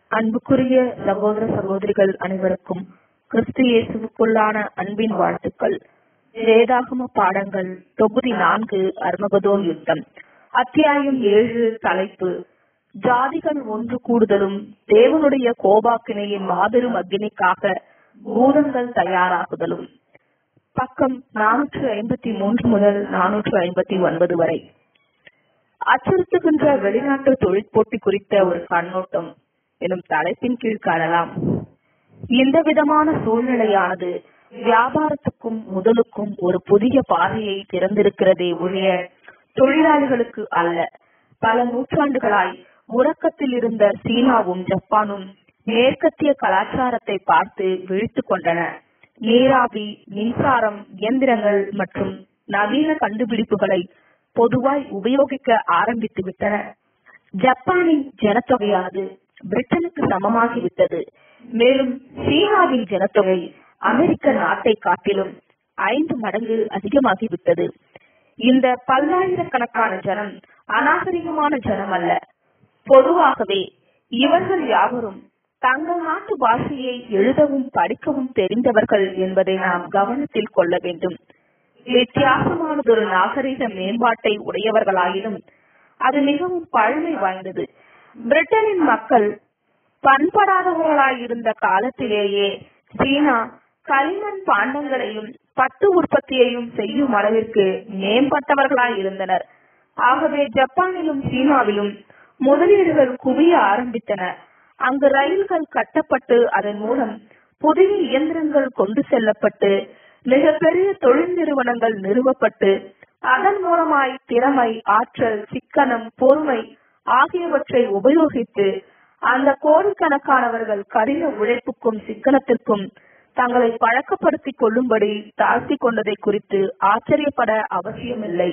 அன்புக்குரிய சகோதர சகோதரிகள் அனைவருக்கும் கிறிஸ்து இயேசுவுக்குள்ளான அன்பின் வாழ்த்துக்கள் வேதாகம பாடங்கள் தொகுதி நான்கு அர்மகதோன் யுத்தம் அத்தியாயம் ஏழு தலைப்பு ஜாதிகள் ஒன்று கூடுதலும் தேவனுடைய கோபாக்கினையின் மாபெரும் அக்னிக்காக பூதங்கள் தயாராகுதலும் பக்கம் நானூற்று ஐம்பத்தி மூன்று முதல் நானூற்று ஐம்பத்தி ஒன்பது வரை அச்சுறுத்துகின்ற வெளிநாட்டு தொழிற்போட்டி குறித்த ஒரு கண்ணோட்டம் எனும் தலைப்பின் கீழ் காணலாம் இந்த விதமான சூழ்நிலையானது வியாபாரத்துக்கும் முதலுக்கும் ஒரு புதிய பாதையை திறந்திருக்கிறதே ஒழிய தொழிலாளிகளுக்கு அல்ல பல நூற்றாண்டுகளாய் உறக்கத்தில் இருந்த சீனாவும் ஜப்பானும் மேற்கத்திய கலாச்சாரத்தை பார்த்து விழித்து கொண்டன நீராவி மின்சாரம் இயந்திரங்கள் மற்றும் நவீன கண்டுபிடிப்புகளை பொதுவாய் உபயோகிக்க ஆரம்பித்து விட்டன ஜப்பானின் ஜனத்தொகையானது பிரிட்டனுக்கு சமமாகிவிட்டது மேலும் சீனாவின் ஜனத்தொகை அமெரிக்க நாட்டை காட்டிலும் ஐந்து மடங்கு அதிகமாகிவிட்டது இந்த பல்லாயிரக்கணக்கான ஜனம் அநாகரிகமான ஜனம் அல்ல பொதுவாகவே இவர்கள் யாவரும் தங்கள் நாட்டு பாஷையை எழுதவும் படிக்கவும் தெரிந்தவர்கள் என்பதை நாம் கவனத்தில் கொள்ள வேண்டும் வித்தியாசமானதொரு நாகரிக மேம்பாட்டை உடையவர்களாயினும் அது மிகவும் பழமை வாய்ந்தது பிரிட்டனின் மக்கள் பண்படாதவர்களாயிருந்த காலத்திலேயே சீனா களிமண் பாண்டங்களையும் பட்டு உற்பத்தியையும் செய்யும் அளவிற்கு மேம்பட்டவர்களாய் இருந்தனர் ஆகவே ஜப்பானிலும் சீனாவிலும் முதலீடுகள் குவிய ஆரம்பித்தன அங்கு ரயில்கள் கட்டப்பட்டு அதன் மூலம் புதிய இயந்திரங்கள் கொண்டு செல்லப்பட்டு மிகப்பெரிய தொழில் நிறுவனங்கள் நிறுவப்பட்டு அதன் மூலமாய் திறமை ஆற்றல் சிக்கனம் பொறுமை ஆகியவற்றை உபயோகித்து அந்த கோடிக்கணக்கானவர்கள் கடின உழைப்புக்கும் சிக்கனத்திற்கும் தங்களை பழக்கப்படுத்திக் கொள்ளும்படி தாழ்த்தி கொண்டதை குறித்து ஆச்சரியப்பட அவசியமில்லை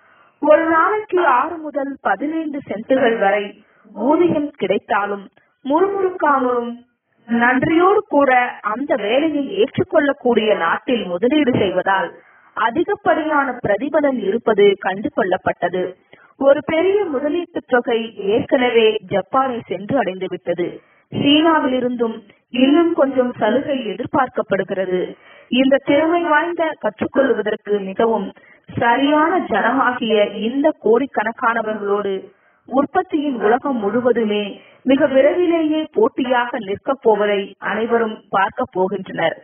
ஒரு நாளைக்கு ஆறு முதல் பதினைந்து சென்ட்டுகள் வரை ஊதியம் கிடைத்தாலும் முறுமுறுக்காமலும் நன்றியோடு கூட அந்த வேலையை ஏற்றுக்கொள்ளக்கூடிய நாட்டில் முதலீடு செய்வதால் அதிகப்படியான பிரதிபலன் இருப்பது கண்டு கொள்ளப்பட்டது ஒரு பெரிய முதலீட்டு தொகை ஏற்கனவே ஜப்பானை சென்று அடைந்து விட்டது சீனாவிலிருந்தும் இன்னும் கொஞ்சம் சலுகை எதிர்பார்க்கப்படுகிறது இந்த திறமை வாய்ந்த கற்றுக்கொள்வதற்கு மிகவும் சரியான ஜனமாகிய இந்த கோடிக்கணக்கானவர்களோடு உற்பத்தியின் உலகம் முழுவதுமே மிக விரைவிலேயே போட்டியாக நிற்கப் போவதை அனைவரும் பார்க்க போகின்றனர்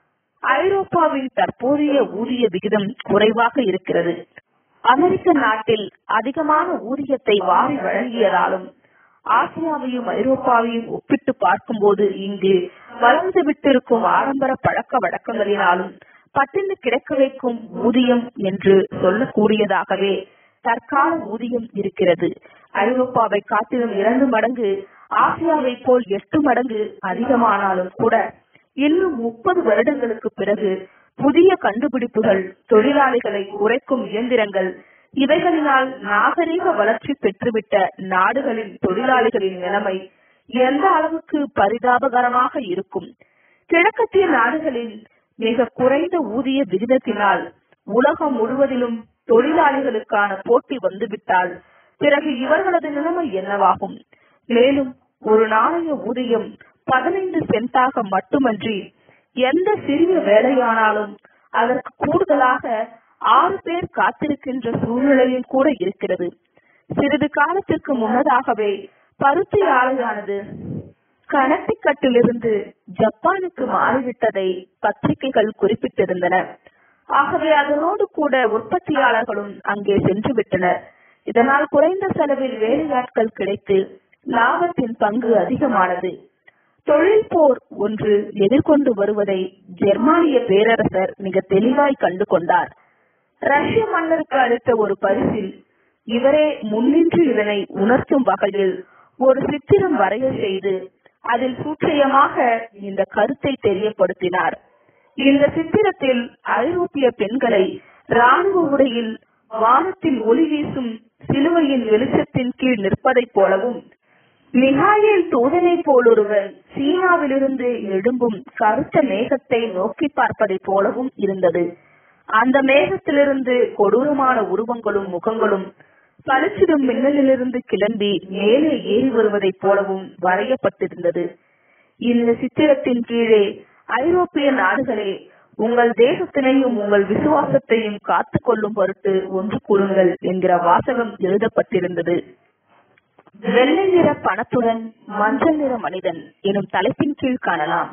ஐரோப்பாவின் தற்போதைய ஊதிய விகிதம் குறைவாக இருக்கிறது அமெரிக்க நாட்டில் அதிகமான ஊதியத்தை வாரி வழங்கியதாலும் ஆசியாவையும் ஐரோப்பாவையும் ஒப்பிட்டு பார்க்கும்போது இங்கு வளர்ந்து விட்டிருக்கும் ஆடம்பர பழக்க வழக்கங்களினாலும் பட்டினி கிடக்க வைக்கும் ஊதியம் என்று சொல்லக்கூடியதாகவே தற்கால ஊதியம் இருக்கிறது ஐரோப்பாவை காட்டிலும் இரண்டு மடங்கு ஆசியாவை போல் எட்டு மடங்கு அதிகமானாலும் கூட இன்னும் முப்பது வருடங்களுக்கு பிறகு புதிய கண்டுபிடிப்புகள் தொழிலாளிகளை குறைக்கும் இயந்திரங்கள் இவைகளினால் நாகரீக வளர்ச்சி பெற்றுவிட்ட நாடுகளின் தொழிலாளிகளின் நிலைமை எந்த அளவுக்கு பரிதாபகரமாக இருக்கும் கிழக்கத்திய நாடுகளில் மிக குறைந்த ஊதிய விகிதத்தினால் உலகம் முழுவதிலும் தொழிலாளிகளுக்கான போட்டி வந்துவிட்டால் பிறகு இவர்களது நிலைமை என்னவாகும் மேலும் ஒரு நாணய ஊதியம் பதினைந்து சென்டாக மட்டுமன்றி எந்த சிறிய வேலையானாலும் அதற்கு கூடுதலாக ஆறு பேர் காத்திருக்கின்ற சூழ்நிலையும் கூட இருக்கிறது சிறிது காலத்திற்கு முன்னதாகவே பருத்தி ஆலையானது கனட்டிக்கட்டிலிருந்து ஜப்பானுக்கு மாறிவிட்டதை பத்திரிகைகள் குறிப்பிட்டிருந்தன ஆகவே அதனோடு கூட உற்பத்தியாளர்களும் அங்கே சென்று விட்டனர் இதனால் குறைந்த செலவில் வேலையாட்கள் கிடைத்து லாபத்தின் பங்கு அதிகமானது தொழில் போர் ஒன்று எதிர்கொண்டு வருவதை ஜெர்மானிய பேரரசர் மிக தெளிவாய் கண்டு கொண்டார் ரஷ்ய மன்னருக்கு அளித்த ஒரு பரிசில் இவரே முன்னின்று இதனை உணர்த்தும் வகையில் ஒரு சித்திரம் வரைய செய்து அதில் சூட்சயமாக இந்த கருத்தை தெரியப்படுத்தினார் இந்த சித்திரத்தில் ஐரோப்பிய பெண்களை ராணுவ உடையில் வானத்தில் ஒளி வீசும் சிலுவையின் வெளிச்சத்தின் கீழ் நிற்பதைப் போலவும் மிகாயில் தூதனை போலொருவர் சீனாவிலிருந்து எழும்பும் கருத்த மேகத்தை நோக்கி பார்ப்பதைப் போலவும் இருந்தது அந்த மேகத்திலிருந்து கொடூரமான உருவங்களும் முகங்களும் பளிச்சிடும் மின்னலிலிருந்து கிளம்பி மேலே ஏறி வருவதைப் போலவும் வரையப்பட்டிருந்தது இந்த சித்திரத்தின் கீழே ஐரோப்பிய நாடுகளே உங்கள் தேசத்தினையும் உங்கள் விசுவாசத்தையும் காத்துக் கொள்ளும் பொருட்டு ஒன்று கூடுங்கள் என்கிற வாசகம் எழுதப்பட்டிருந்தது வெள்ளை நிற பணத்துடன் மஞ்சள் நிற மனிதன் எனும் தலைப்பின் கீழ் காணலாம்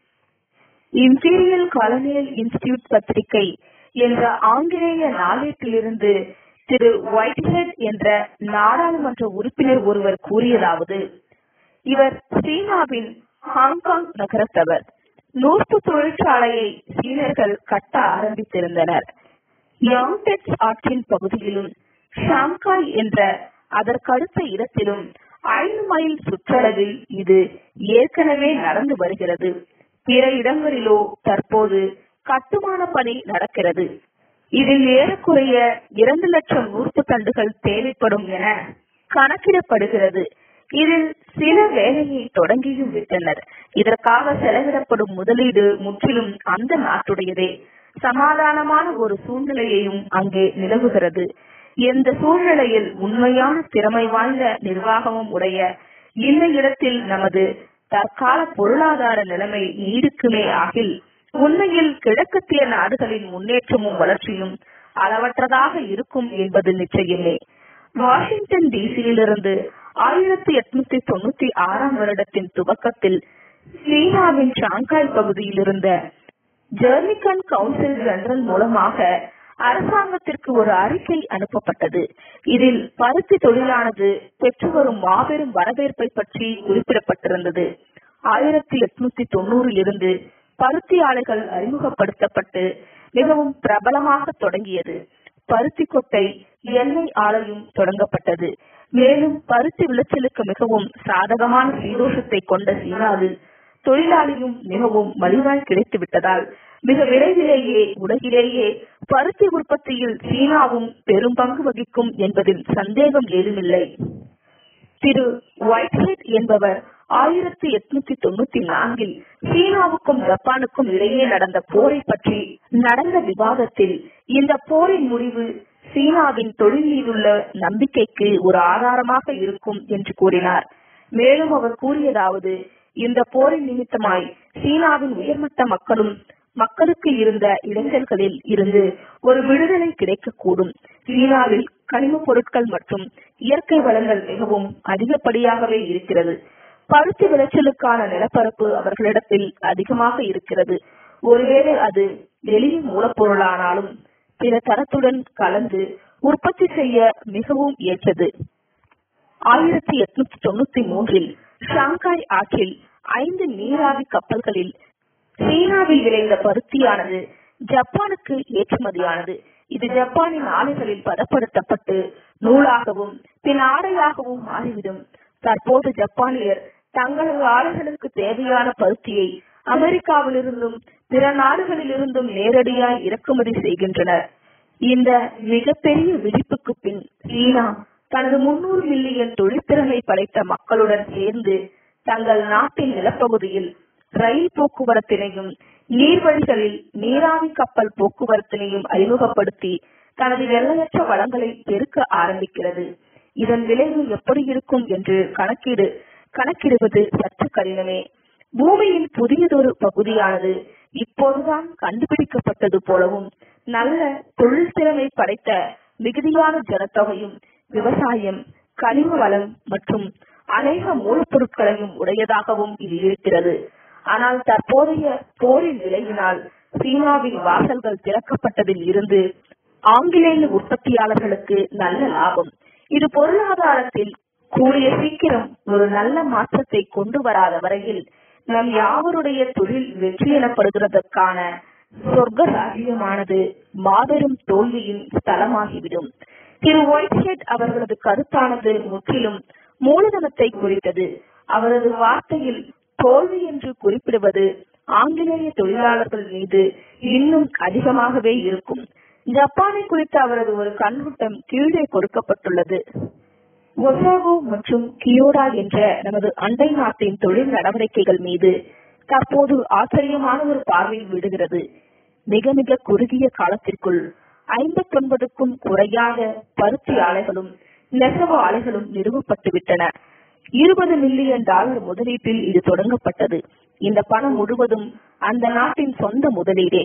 இம்பீரியல் காலனியல் இன்ஸ்டிடியூட் பத்திரிகை என்ற ஆங்கிலேய நாளேட்டிலிருந்து திரு ஒயிட்ஹெட் என்ற நாடாளுமன்ற உறுப்பினர் ஒருவர் கூறியதாவது இவர் சீனாவின் ஹாங்காங் நகரத்தவர் நூற்பு தொழிற்சாலையை சீனர்கள் கட்ட ஆரம்பித்திருந்தனர் யாங்டெக்ஸ் ஆற்றின் பகுதியிலும் ஷாங்காய் என்ற அதற்கடுத்த இடத்திலும் ஐந்து மைல் சுற்றளவில் இது ஏற்கனவே நடந்து வருகிறது பிற இடங்களிலோ தற்போது கட்டுமான பணி நடக்கிறது இதில் ஏறக்குறைய இரண்டு லட்சம் நூற்பு தண்டுகள் தேவைப்படும் என கணக்கிடப்படுகிறது இதில் சில வேலையை தொடங்கியும் விட்டனர் இதற்காக செலவிடப்படும் முதலீடு முற்றிலும் அந்த நாட்டுடையதே சமாதானமான ஒரு சூழ்நிலையையும் அங்கே நிலவுகிறது எந்த சூழ்நிலையில் உண்மையான திறமை வாய்ந்த நிர்வாகமும் உடைய இந்த இடத்தில் நமது தற்கால பொருளாதார நிலைமை நீடிக்குமே ஆகில் உண்மையில் கிழக்கத்திய நாடுகளின் முன்னேற்றமும் வளர்ச்சியும் அளவற்றதாக இருக்கும் என்பது நிச்சயமே வாஷிங்டன் டிசியிலிருந்து ஆயிரத்தி எட்நூத்தி தொண்ணூத்தி ஆறாம் வருடத்தின் துவக்கத்தில் சீனாவின் ஷாங்காய் பகுதியில் இருந்த ஜெர்மிகன் கவுன்சில் ஜெனரல் மூலமாக அரசாங்கத்திற்கு ஒரு அறிக்கை அனுப்பப்பட்டது இதில் பருத்தி தொழிலானது பெற்று வரும் மாபெரும் வரவேற்பை பற்றி குறிப்பிடப்பட்டிருந்தது ஆயிரத்தி எட்நூத்தி தொண்ணூறில் இருந்து பருத்தி ஆலைகள் அறிமுகப்படுத்தப்பட்டு மிகவும் பிரபலமாக தொடங்கியது பருத்தி கொட்டை எண்ணெய் ஆலையும் தொடங்கப்பட்டது மேலும் பருத்தி விளைச்சலுக்கு மிகவும் சாதகமான சீதோஷத்தை கொண்ட சீனாவில் தொழிலாளியும் மிகவும் மலிவாய் கிடைத்து விட்டதால் மிக விரைவிலேயே உலகிலேயே பருத்தி உற்பத்தியில் சீனாவும் பெரும் பங்கு வகிக்கும் என்பதில் சந்தேகம் ஏதுமில்லை திரு ஒயிட்ஹெட் என்பவர் ஆயிரத்தி எட்நூத்தி தொண்ணூத்தி நான்கில் சீனாவுக்கும் ஜப்பானுக்கும் இடையே நடந்த போரை பற்றி நடந்த விவாதத்தில் இந்த போரின் முடிவு சீனாவின் தொழில் மீதுள்ள நம்பிக்கைக்கு ஒரு ஆதாரமாக இருக்கும் என்று கூறினார் மேலும் அவர் கூறியதாவது இந்த போரின் நிமித்தமாய் சீனாவின் உயர்மட்ட மக்களும் மக்களுக்கு இருந்த இடைஞ்சல்களில் இருந்து ஒரு விடுதலை கிடைக்கக்கூடும் சீனாவில் கனிமப் பொருட்கள் மற்றும் இயற்கை வளங்கள் மிகவும் அதிகப்படியாகவே இருக்கிறது பருத்தி விளைச்சலுக்கான நிலப்பரப்பு அவர்களிடத்தில் அதிகமாக இருக்கிறது ஒருவேளை அது எளிய மூலப்பொருளானாலும் பிற தரத்துடன் கலந்து உற்பத்தி செய்ய மிகவும் ஏற்றது ஆயிரத்தி எட்நூத்தி தொண்ணூத்தி மூன்றில் ஷாங்காய் ஆற்றில் ஐந்து நீராவி கப்பல்களில் சீனாவில் விளைந்த பருத்தியானது ஜப்பானுக்கு ஏற்றுமதியானது இது ஜப்பானின் ஆலைகளில் பதப்படுத்தப்பட்டு நூலாகவும் பின் ஆடையாகவும் மாறிவிடும் தற்போது ஜப்பானியர் தங்களது ஆலைகளுக்கு தேவையான பருத்தியை அமெரிக்காவிலிருந்தும் பிற நாடுகளிலிருந்தும் நேரடியாய் இறக்குமதி செய்கின்றனர் இந்த மிகப்பெரிய விழிப்புக்கு பின் சீனா தனது முன்னூறு மில்லியன் தொழிற்திறமை படைத்த மக்களுடன் சேர்ந்து தங்கள் நாட்டின் நிலப்பகுதியில் ரயில் போக்குவரத்தினையும் நீர்வழிகளில் நீராவி கப்பல் போக்குவரத்தினையும் அறிமுகப்படுத்தி தனது எல்லையற்ற வளங்களை பெருக்க ஆரம்பிக்கிறது இதன் விளைவு எப்படி இருக்கும் என்று கணக்கீடு கணக்கிடுவது சற்று கடினமே பூமியின் புதியதொரு பகுதியானது இப்போதுதான் கண்டுபிடிக்கப்பட்டது போலவும் நல்ல தொழில் திறமை படைத்த மிகுதியான ஜனத்தொகையும் விவசாயம் கனிம வளம் மற்றும் அநேக மூலப்பொருட்களையும் உடையதாகவும் இது இருக்கிறது ஆனால் தற்போதைய போரின் விளைவினால் சீனாவின் வாசல்கள் திறக்கப்பட்டதில் இருந்து ஆங்கிலேய உற்பத்தியாளர்களுக்கு நல்ல லாபம் இது பொருளாதாரத்தில் கூடிய சீக்கிரம் ஒரு நல்ல மாற்றத்தை கொண்டு வராத வரையில் நம் யாவருடைய தொழில் வெற்றி எனப்படுகிறதற்கான சொர்க்க ராஜ்யமானது மாபெரும் தோல்வியின் ஸ்தலமாகிவிடும் திரு ஒயிட்ஹெட் அவர்களது கருத்தானது முற்றிலும் மூலதனத்தை குறித்தது அவரது வார்த்தையில் தோல்வி என்று குறிப்பிடுவது ஆங்கிலேய தொழிலாளர்கள் மீது இன்னும் அதிகமாகவே இருக்கும் ஜப்பானை குறித்த அவரது ஒரு கண்ணோட்டம் கீழே கொடுக்கப்பட்டுள்ளது ஒசாகோ மற்றும் கியோடா என்ற நமது அண்டை நாட்டின் தொழில் நடவடிக்கைகள் மீது தற்போது ஆச்சரியமான ஒரு பார்வை விடுகிறது மிக மிக குறுகிய காலத்திற்குள் ஐம்பத்தி ஒன்பதுக்கும் குறையாத பருத்தி ஆலைகளும் நெசவு ஆலைகளும் நிறுவப்பட்டு விட்டன இருபது மில்லியன் டாலர் முதலீட்டில் இது தொடங்கப்பட்டது இந்த பணம் முழுவதும் அந்த நாட்டின் சொந்த முதலீடே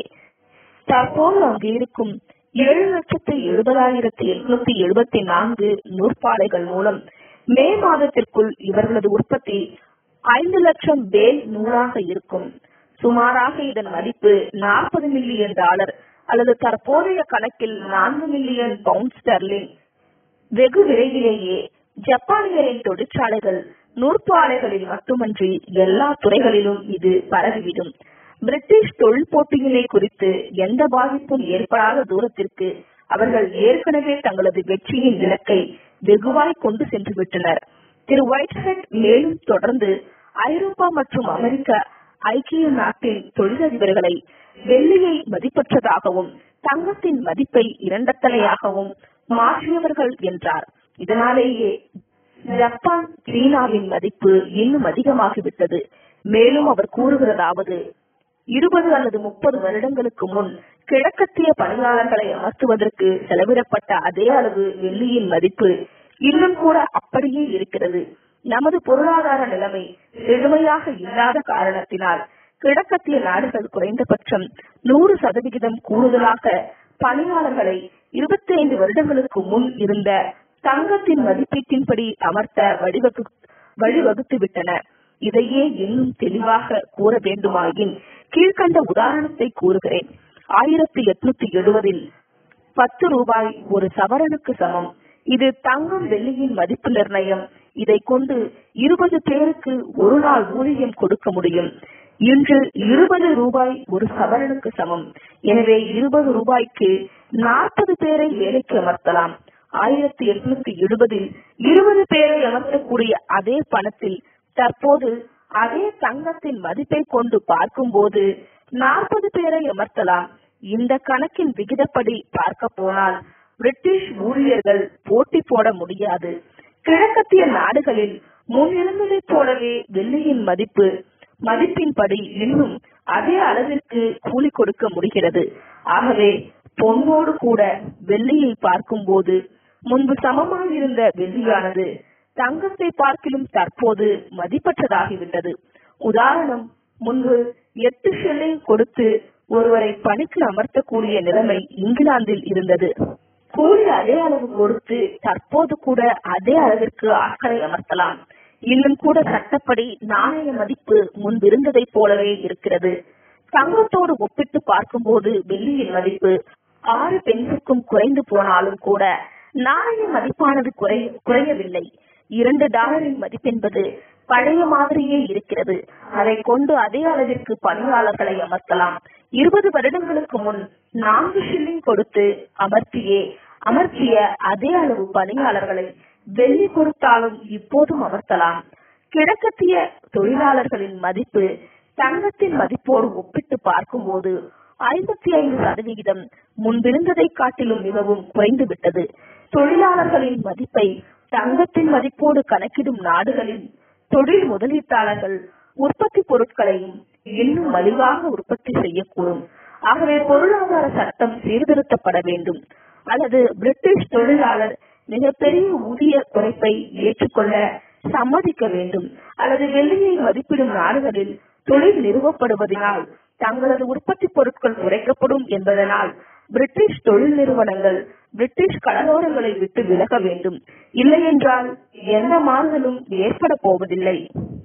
தற்போது அங்கு இருக்கும் ஏழு லட்சத்து எழுபதாயிரத்தி எட்நூத்தி எழுபத்தி நான்கு நூற்பாலைகள் மூலம் மே மாதத்திற்குள் இவர்களது உற்பத்தி ஐந்து லட்சம் பேல் நூறாக இருக்கும் சுமாராக இதன் மதிப்பு நாற்பது மில்லியன் டாலர் அல்லது தற்போதைய கணக்கில் நான்கு மில்லியன் பவுண்ட் ஸ்டெர்லிங் வெகு விரைவிலேயே ஜப்பானியரின் தொழிற்சாலைகள் நூற்பு ஆலைகளில் மட்டுமன்றி எல்லா துறைகளிலும் இது பரவிவிடும் பிரிட்டிஷ் தொழில் போட்டியினை குறித்து எந்த பாதிப்பும் ஏற்படாத தூரத்திற்கு அவர்கள் ஏற்கனவே தங்களது வெற்றியின் இலக்கை வெகுவாய் கொண்டு சென்று விட்டனர் திரு ஒயிட்ஹெட் மேலும் தொடர்ந்து ஐரோப்பா மற்றும் அமெரிக்க ஐக்கிய நாட்டின் தொழிலதிபர்களை வெள்ளியை மதிப்பற்றதாகவும் தங்கத்தின் மதிப்பை இரண்டத்தனையாகவும் மாற்றியவர்கள் என்றார் இதனாலேயே ஜப்பான் சீனாவின் மதிப்பு இன்னும் அதிகமாகிவிட்டது மேலும் அவர் கூறுகிறதாவது இருபது அல்லது முப்பது வருடங்களுக்கு முன் கிழக்கத்திய பணியாளர்களை அமர்த்துவதற்கு செலவிடப்பட்ட அதே அளவு வெள்ளியின் மதிப்பு இன்னும் கூட அப்படியே இருக்கிறது நமது பொருளாதார நிலைமை செழுமையாக இல்லாத காரணத்தினால் கிழக்கத்திய நாடுகள் குறைந்தபட்சம் நூறு சதவிகிதம் கூடுதலாக பணியாளர்களை இருபத்தி ஐந்து வருடங்களுக்கு முன் இருந்த தங்கத்தின் மதிப்பீட்டின்படி அமர்த்த வழிவகு வழிவகுத்து விட்டன இதையே இன்னும் தெளிவாக கூற வேண்டுமாயின் கீழ்கண்ட உதாரணத்தை கூறுகிறேன் ஆயிரத்தி எட்நூத்தி எழுபதில் பத்து ரூபாய் ஒரு சவரனுக்கு சமம் இது தங்கம் வெள்ளியின் மதிப்பு நிர்ணயம் இதை கொண்டு இருபது பேருக்கு ஒரு நாள் ஊதியம் கொடுக்க முடியும் இன்று இருபது ரூபாய் ஒரு சவரனுக்கு சமம் எனவே இருபது ரூபாய்க்கு நாற்பது பேரை வேலைக்கு அமர்த்தலாம் ஆயிரத்தி எட்நூத்தி எழுபதில் இருபது பேரை அமர்த்தக்கூடிய அதே பணத்தில் தற்போது அதே தங்கத்தின் மதிப்பை கொண்டு பார்க்கும்போது நாற்பது பேரை அமர்த்தலாம் இந்த கணக்கின் விகிதப்படி பார்க்க போனால் பிரிட்டிஷ் ஊழியர்கள் போட்டி போட முடியாது கிழக்கத்திய நாடுகளில் முன் இருந்ததைப் போலவே வெள்ளியின் மதிப்பு மதிப்பின்படி இன்னும் அதே அளவிற்கு கூலி கொடுக்க முடிகிறது ஆகவே பொன்னோடு கூட வெள்ளியை பார்க்கும்போது முன்பு சமமாக இருந்த வெள்ளியானது தங்கத்தை பார்க்கிலும் தற்போது மதிப்பற்றதாகிவிட்டது உதாரணம் முன்பு எட்டு ஷில்லிங் கொடுத்து ஒருவரை பணிக்கு அமர்த்தக்கூடிய நிலைமை இங்கிலாந்தில் இருந்தது கூலி அதே அளவு கொடுத்து தற்போது கூட அதே அளவிற்கு ஆட்களை அமர்த்தலாம் இன்னும் கூட சட்டப்படி நாணய மதிப்பு முன்பிருந்ததைப் போலவே இருக்கிறது தங்கத்தோடு ஒப்பிட்டு பார்க்கும்போது வெள்ளியின் மதிப்பு ஆறு பெண்ணுக்கும் குறைந்து போனாலும் கூட நாணய மதிப்பானது குறை குறையவில்லை இரண்டு டாலரின் மதிப்பென்பது பழைய மாதிரியே இருக்கிறது அதை கொண்டு அதே அளவிற்கு பணியாளர்களை அமர்த்தலாம் இருபது வருடங்களுக்கு முன் நான்கு ஷில்லிங் கொடுத்து அமர்த்தியே அமர்த்திய அதே அளவு பணியாளர்களை வெள்ளி கொடுத்தாலும் இப்போதும் அமர்த்தலாம் கிழக்கத்திய தொழிலாளர்களின் மதிப்பு தங்கத்தின் மதிப்போடு ஒப்பிட்டு பார்க்கும்போது ஐம்பத்தி ஐந்து சதவிகிதம் முன்பிருந்ததை காட்டிலும் மிகவும் குறைந்து விட்டது தொழிலாளர்களின் மதிப்பை தங்கத்தின் மதிப்போடு கணக்கிடும் நாடுகளின் தொழில் முதலீட்டாளர்கள் உற்பத்தி பொருட்களையும் இன்னும் மலிவாக உற்பத்தி செய்யக்கூடும் ஆகவே பொருளாதார சட்டம் சீர்திருத்தப்பட வேண்டும் அல்லது பிரிட்டிஷ் தொழிலாளர் மிகப்பெரிய ஊதிய குறைப்பை ஏற்றுக்கொள்ள சம்மதிக்க வேண்டும் அல்லது வெள்ளியை மதிப்பிடும் நாடுகளில் தொழில் நிறுவப்படுவதனால் தங்களது உற்பத்தி பொருட்கள் குறைக்கப்படும் என்பதனால் பிரிட்டிஷ் தொழில் நிறுவனங்கள் பிரிட்டிஷ் கடலோரங்களை விட்டு விலக வேண்டும் இல்லையென்றால் எந்த மாறுதலும் ஏற்பட போவதில்லை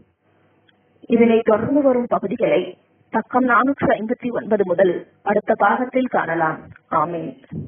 இதனை தொடர்ந்து வரும் பகுதிகளை பக்கம் நானூற்று ஐம்பத்தி ஒன்பது முதல் அடுத்த பாகத்தில் காணலாம் ஆமீன்